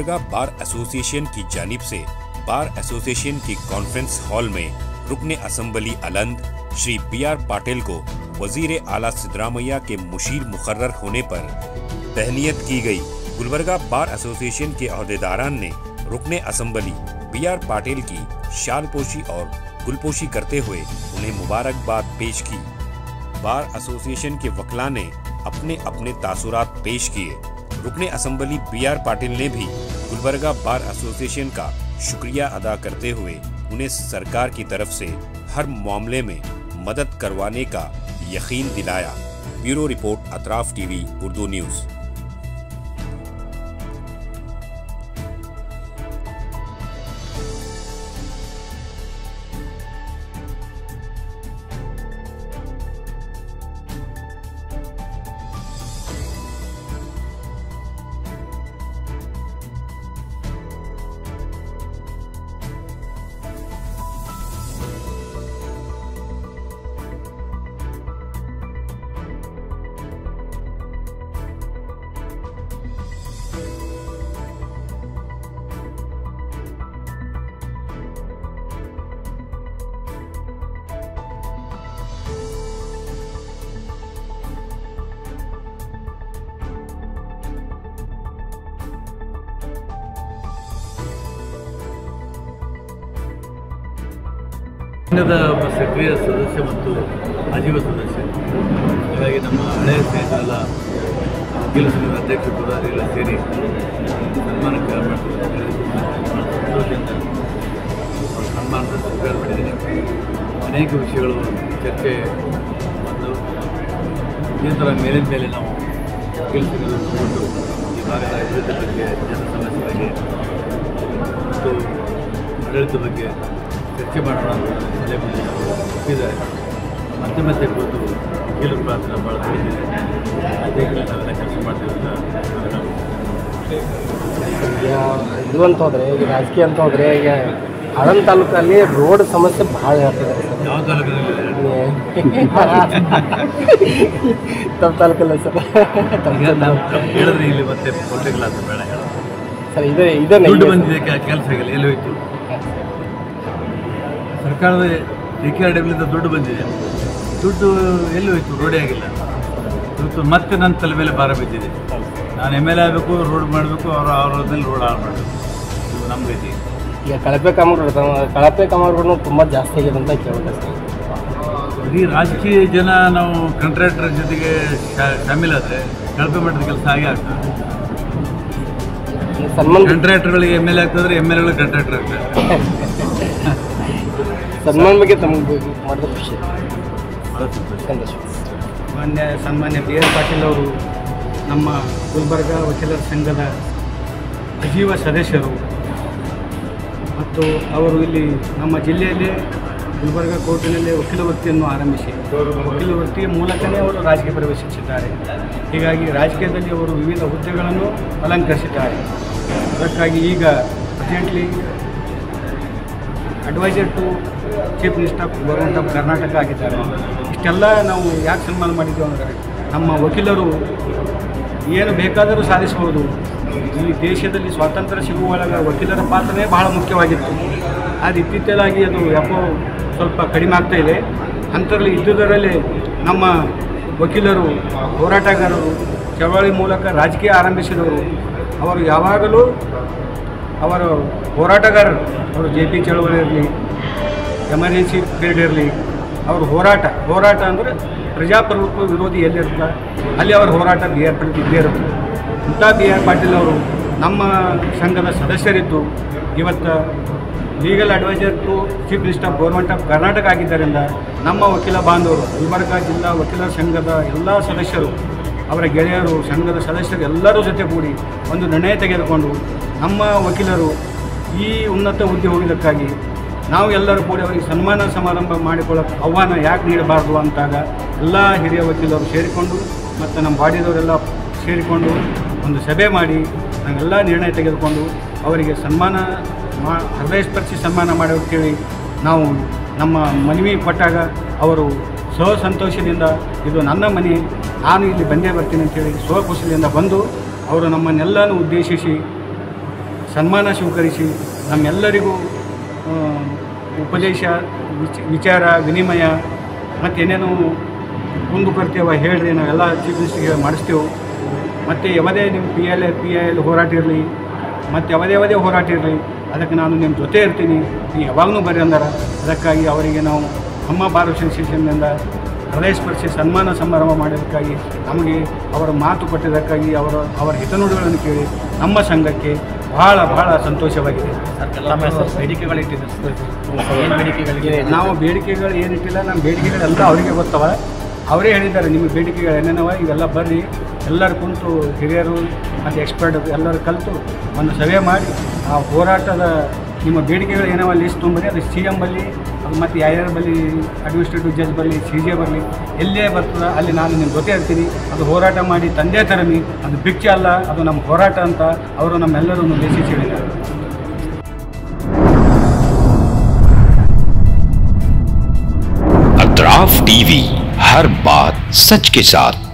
गुलबर्गा बार association की जानिब से बार एसोसिएशन की कॉन्फ्रेंस हॉल में रुकन assembly Aland Shri B R Patil को वजीर आला सिद्धरामैया के मुशीर मुकर्र होने पर तहनीत की गई गुलबर्गा बार एसोसिएशन के अहदेदारान ने रुकन असम्बली बी आर पाटिल की शालपोशी और गुलपोशी करते हुए उन्हें मुबारकबाद पेश की बार एसोसिएशन के वकला ने अपने अपने तासुरात पेश किए रुकने असम्बली बी आर पाटिल ने भी गुलबर्गा बार एसोसिएशन का शुक्रिया अदा करते हुए उन्हें सरकार की तरफ से हर मामले में मदद करवाने का यकीन दिलाया bureau report Atraf TV Urdu news ಸಂಘದ ಒಬ್ಬ ಸಕ್ರಿಯ ಸದಸ್ಯ ಮತ್ತು ಆಜೀವ ಸದಸ್ಯ ಹಾಗಾಗಿ ನಮ್ಮ ಹಳೆಯ ಸ್ನೇಹಿತರೆಲ್ಲ ವಕೀಲ ಸಂಘದ ಅಧ್ಯಕ್ಷ ಪದಾಧಿಕಾರಿಗಳ ಸೇರಿ ಸನ್ಮಾನಕ್ಕೆ ಮಾಡ್ತಿದ್ದಾರೆ ಸಂತೋಷದಿಂದ ಅವ್ರ ಸನ್ಮಾನದ ಸ್ವೀಕರಿಸಿದ್ದೀನಿ ಅನೇಕ ವಿಷಯಗಳು ಚರ್ಚೆ ಬಂದು ಈ ಥರ ಮೇಲಿನ ಮೇಲೆ ನಾವು ವಕೀಲ ಸಂಘದ ತಗೊಂಡು ಈ ಭಾಗದ ಅಭಿವೃದ್ಧಿ ಬಗ್ಗೆ ಜನ ಸಮಸ್ಯೆ ಬಗ್ಗೆ ಮತ್ತು ಆಡಳಿತ ಬಗ್ಗೆ ಚರ್ಚೆ ಮಾಡೋಣ ಅಂತ ಸಲಹೆ ಮಾಡಿ ಒಪ್ಪಿದ್ದಾರೆ ಮತ್ತೆ ಮತ್ತೆ ಕೂತು ವಕೀಲರ ಪಾತ್ರ ಭಾಳ ದೊಡ್ಡದಿದೆ ಅದೇ ನಾವೆಲ್ಲ ಕೆಲಸ ಮಾಡ್ತೀವಿ ಅಂತ ನಾವೆಲ್ಲ ಈಗ ಇದು ಅಂತ ಹೋದರೆ ಈಗ ರಾಜಕೀಯ ಅಂತ ಹೋದರೆ ಈಗ ಆಳಂದ ತಾಲೂಕಲ್ಲಿ ರೋಡ್ ಸಮಸ್ಯೆ ಭಾಳ ಹೇಳ್ತಿದ್ದಾರೆ ಸರ್ ಯಾವ ತಾಲೂಕಿನಲ್ಲಿ ತಮ್ಮ ತಾಲೂಕಲ್ಲ ಸರ್ ಈಗ ನಾವು ಹೇಳಿದ್ರೆ ಇಲ್ಲಿ ಮತ್ತೆ ಪೊಲಿಟಿಕಲ್ ಅಂತ ಬೇಡ ಹೇಳೋದು. ಸರ್ ಇದೇ ಇದೇ ದುಡ್ಡು ಬಂದಿದೆ ಕೆಲಸ ಆಗಿಲ್ಲ ಎಲ್ಲಿ ಹೋಯ್ತು ಸರ್ಕಾರದ ಡಿ ಕೆ ಆರ್ ಡಬ್ಲ್ಯೂಯಿಂದ ದುಡ್ಡು ಬಂದಿದೆ ದುಡ್ಡು ಎಲ್ಲಿ ಹೋಯ್ತು ರೋಡೇ ಆಗಿಲ್ಲ ಇವತ್ತು ಮತ್ತೆ ನನ್ನ ತಲೆ ಮೇಲೆ ಭಾರ ಬಿದ್ದಿದೆ ನಾನು ಎಮ್ ಎಲ್ ಎ ಆಗಬೇಕು ರೋಡ್ ಮಾಡಬೇಕು ಅವ್ರ ಅವ್ರ ಮೇಲೆ ರೋಡ್ ಹಾಳು ಮಾಡಬೇಕು ಇದು ನಮ್ಮ ಗತಿ ಈಗ ಕಳಪೆ ಕಾಮಗಾರಿ ಕಳಪೆ ಕಾಮಗಾರಿಗಳು ತುಂಬ ಜಾಸ್ತಿ ಆಗಿದೆ ಅಂತ ಕೇಳಿದೆ ಸರ್ ಇಡೀ ರಾಜಕೀಯ ಜನ ನಾವು ಕಾಂಟ್ರಾಕ್ಟರ್ ಜೊತೆಗೆ ಶಾ- ಶಾಮೀಲಾದರೆ ಕಳಪೆ ಮಟ್ಟದ ಕೆಲಸ ಆಗೇ ಆಗ್ತದೆ ಈ ಸನ್ಮಾನ ಕಾಂಟ್ರಾಕ್ಟರ್ಗಳಿಗೆ ಎಮ್ ಎಲ್ ಎ ಆಗ್ತದ್ರೆ ಎಮ್ ಎಲ್ ಎಗಳು ಕಾಂಟ್ರಾಕ್ಟರ್ ಆಗ್ತಾರೆ ಸನ್ಮಾನ ಬಗ್ಗೆ ತಮಗೆ ಮಾಡಿದ ಖುಷಿ ಭಾಳ ಸಂತೋಷ ಸಂತೋಷ ಮಾನ್ಯ ಸನ್ಮಾನ್ಯ ಬಿ ಆರ್ ಪಾಟೀಲ್ ಅವರು ನಮ್ಮ ಗುಲ್ಬರ್ಗ ವಕೀಲರ ಸಂಘದ ಅಜೀವ ಸದಸ್ಯರು ಮತ್ತು ಅವರು ಇಲ್ಲಿ ನಮ್ಮ ಜಿಲ್ಲೆಯಲ್ಲಿ ಗುಲ್ಬರ್ಗ ಕೋರ್ಟಿನಲ್ಲಿ ವಕೀಲ ವೃತ್ತಿಯನ್ನು ಆರಂಭಿಸಿ ವಕೀಲ ವೃತ್ತಿಯ ಮೂಲಕವೇ ಅವರು ರಾಜಕೀಯ ಪ್ರವೇಶಿಸಿದ್ದಾರೆ ಹೀಗಾಗಿ ರಾಜಕೀಯದಲ್ಲಿ ಅವರು ವಿವಿಧ ಹುದ್ದೆಗಳನ್ನು ಅಲಂಕರಿಸಿದ್ದಾರೆ ಅದಕ್ಕಾಗಿ ಈಗ presently adviser to chief minister of government of Karnataka ಆಗಿದ್ದಾರೆ ಇಷ್ಟೆಲ್ಲ ನಾವು ಯಾಕೆ ಸನ್ಮಾನ ಮಾಡಿದ್ದೇವೆ ಅಂದರೆ ನಮ್ಮ ವಕೀಲರು ಏನು ಬೇಕಾದರೂ ಸಾಧಿಸಬಹುದು ಈ ದೇಶದಲ್ಲಿ ಸ್ವಾತಂತ್ರ್ಯ ಸಿಗುವಾಗ ವಕೀಲರ ಪಾತ್ರನೇ ಬಹಳ ಮುಖ್ಯವಾಗಿತ್ತು ಅದು ಇತ್ತೀಚಲಾಗಿ ಅದು ಯಾಕೋ ಸ್ವಲ್ಪ ಕಡಿಮೆ ಆಗ್ತಾ ಇದೆ ಅಂಥದ್ರಲ್ಲಿ ಇದ್ದುದರಲ್ಲಿ ನಮ್ಮ ವಕೀಲರು ಹೋರಾಟಗಾರರು ಚಳವಳಿ ಮೂಲಕ ರಾಜಕೀಯ ಆರಂಭಿಸಿದವರು ಅವರು ಯಾವಾಗಲೂ ಅವರ ಹೋರಾಟಗಾರರು ಅವರು ಜೆ ಪಿ ಚಳವಳಿ ಇರಲಿ ಎಮರ್ಜೆನ್ಸಿ ಪೀರಿಯಡ್ ಇರಲಿ ಅವ್ರ ಹೋರಾಟ ಹೋರಾಟ ಅಂದರೆ ಪ್ರಜಾಪ್ರಭುತ್ವ ವಿರೋಧಿ ಎಲ್ಲಿರ್ತದೆ ಅಲ್ಲಿ ಅವರ ಹೋರಾಟ ಬಿ ಆರ್ ಪಾಟೀಲ್ ಇದ್ದೇ ಇರುತ್ತೆ ಇಂಥ ಬಿ ಆರ್ ಪಾಟೀಲ್ ಅವರು ನಮ್ಮ ಸಂಘದ ಸದಸ್ಯರಿದ್ದು ಇವತ್ತು legal adviser to chief minister of government of Karnataka ಆಗಿದ್ದರಿಂದ ನಮ್ಮ ವಕೀಲ ಬಾಂಧವರು ಗುಲ್ಬರ್ಗ ಜಿಲ್ಲಾ ವಕೀಲರ ಸಂಘದ ಎಲ್ಲ ಸದಸ್ಯರು ಅವರ ಗೆಳೆಯರು ಸಂಘದ ಸದಸ್ಯರು ಎಲ್ಲರೂ ಜೊತೆಗೂಡಿ ಒಂದು ನಿರ್ಣಯ ತೆಗೆದುಕೊಂಡು ನಮ್ಮ ವಕೀಲರು ಈ ಉನ್ನತ ಹುದ್ದೆ ಹೋಗಿದ್ದಕ್ಕಾಗಿ ನಾವು ಎಲ್ಲರೂ ಕೂಡಿ ಅವರಿಗೆ ಸನ್ಮಾನ ಸಮಾರಂಭ ಮಾಡಿಕೊಳ್ಳೋಕೆ ಆಹ್ವಾನ ಯಾಕೆ ನೀಡಬಾರ್ದು ಅಂತಾಗ ಎಲ್ಲ ಹಿರಿಯ ವಕೀಲರು ಸೇರಿಕೊಂಡು ಮತ್ತು ನಮ್ಮ ಬಾಡಿದವರೆಲ್ಲ ಸೇರಿಕೊಂಡು ಒಂದು ಸಭೆ ಮಾಡಿ ನಾವೆಲ್ಲ ನಿರ್ಣಯ ತೆಗೆದುಕೊಂಡು ಅವರಿಗೆ ಸನ್ಮಾನ ಮಾ ಹೃದಯಸ್ಪರ್ಶಿ ಸನ್ಮಾನ ಮಾಡೋಕ್ಕೇಳಿ ನಾವು ನಮ್ಮ ಮನವಿ ಕೊಟ್ಟಾಗ ಅವರು ಸ್ವ ಸಂತೋಷದಿಂದ ಇದು ನನ್ನ ಮನೆ ನಾನು ಇಲ್ಲಿ ಬಂದೇ ಬರ್ತೀನಿ ಅಂತೇಳಿ ಸ್ವಖುಷಿಯಿಂದ ಬಂದು ಅವರು ನಮ್ಮನ್ನೆಲ್ಲನೂ ಉದ್ದೇಶಿಸಿ ಸನ್ಮಾನ ಸ್ವೀಕರಿಸಿ ನಮ್ಮೆಲ್ಲರಿಗೂ ಆ, ಉಪದೇಶ ವಿಚ- ವಿಚಾರ ವಿನಿಮಯ ಮತ್ತು ಏನೇನು ಕುಂದುಕೊರತೆವ ಹೇಳ್ರಿ ನಾವೆಲ್ಲ ಚೀಫ್ ಮಿನಿಸ್ಟ್ರಿಗೆ ಮಾಡಿಸ್ತೇವೆ ಮತ್ತು ಯಾವುದೇ ನಿಮ್ಮ ಪಿ ಎಲ್ ಪಿ ಎಲ್ ಹೋರಾಟ ಇರಲಿ ಮತ್ತು ಯಾವುದೇ ಯಾವುದೇ ಹೋರಾಟ ಇರಲಿ ಅದಕ್ಕೆ ನಾನು ನಿಮ್ಮ ಜೊತೆ ಇರ್ತೀನಿ ನೀವು ಯಾವಾಗಲೂ ಬರ್ರಿ ಅಂದಾರ ಅದಕ್ಕಾಗಿ ಅವರಿಗೆ ನಾವು ಅಮ್ಮ ಭಾರತ ಅಸೋಸಿಯೇಷನ್ನಿಂದ ಹೃದಯ ಸ್ಪರ್ಶಿ ಸನ್ಮಾನ ಸಮಾರಂಭ ಮಾಡೋದಕ್ಕಾಗಿ ನಮಗೆ ಅವರ ಮಾತು ಕೊಟ್ಟಿದ್ದಕ್ಕಾಗಿ ಅವರ ಅವರ ಹಿತನುಡಿಗಳನ್ನು ಕೇಳಿ ನಮ್ಮ ಸಂಘಕ್ಕೆ ಬಹಳ ಬಹಳ ಸಂತೋಷವಾಗಿದೆ ನಾವು ಬೇಡಿಕೆಗಳು ಏನಿಟ್ಟಿಲ್ಲ ನಮ್ಮ ಬೇಡಿಕೆಗಳೆಲ್ಲ ಅವರಿಗೆ ಗೊತ್ತವ ಅವರೇ ಹೇಳಿದ್ದಾರೆ ನಿಮ್ಮ ಬೇಡಿಕೆಗಳು ಏನೇನವ ಇವೆಲ್ಲ ಬರ್ರಿ ಎಲ್ಲರೂ ಕುಂತು ಹಿರಿಯರು ಮತ್ತು ಎಕ್ಸ್ಪರ್ಟ್ ಎಲ್ಲರೂ ಕಲಿತು ಒಂದು ಸಭೆ ಮಾಡಿ ಆ ಹೋರಾಟದ ನಿಮ್ಮ ಬೇಡಿಕೆಗಳು ಏನವ ಲಿಸ್ಟ್ ತೊಗೊಂಬರಿ ಅದು ಸಿ ಎಮ್ ಬಲ್ಲಿ ಅದು ಮತ್ತು ಯಾರ್ಯಾರ ಬಲ್ಲಿ ಅಡ್ಮಿನಿಸ್ಟ್ರೇಟಿವ್ ಜಡ್ಜ್ ಬರಲಿ ಸಿ ಜೆ ಬರಲಿ ಎಲ್ಲೇ ಬರ್ತದೆ ಅಲ್ಲಿ ನಾನು ನಿಮ್ಮ ಜೊತೆ ಇರ್ತೀನಿ ಅದು ಹೋರಾಟ ಮಾಡಿ ತಂದೆ ತರಮಿ ಅದು ಭಿಕ್ಷೆ ಅಲ್ಲ ಅದು ನಮ್ಮ ಹೋರಾಟ ಅಂತ ಅವರು ನಮ್ಮೆಲ್ಲರನ್ನು ಉದ್ದೇಶಿಸಿ ಹೇಳಿದ್ದಾರೆ अतराफ टीवी हर बात सच के साथ